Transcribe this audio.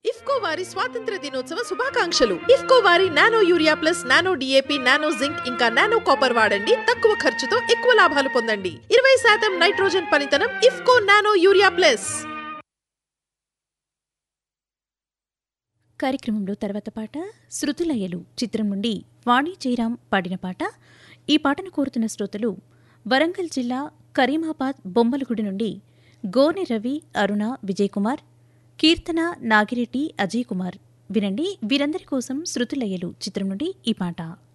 ఇఫ్కో వారి స్వాతంత్ర దినోత్సవ శుభాకాంక్షలు ఇఫ్కో వారి nano urea plus nano DAP nano zinc ఇంకా నానో కాపర్ వాడండి తక్కువ ఖర్చుతో ఎక్కువ లాభాలు పొందండి ఇరవై శాతం నైట్రోజన్ పనితనం ఇఫ్కో నానో యూరియా ప్లస్ కార్యక్రమంలో తర్వాత పాట శృతులయలు చిత్రం నుండి వాణి జయరాం పాడిన పాట ఈ పాటను కోరుతున్న శ్రోతలు వరంగల్ జిల్లా కరీమాబాద్ బొమ్మలగుడి నుండి గోనె రవి అరుణ విజయ్ కుమార్ కీర్తన నాగిరెడ్డి అజయ్ కుమార్ వినండి వీరందరి కోసం శృతులయలు చిత్రం నుండి ఈ పాట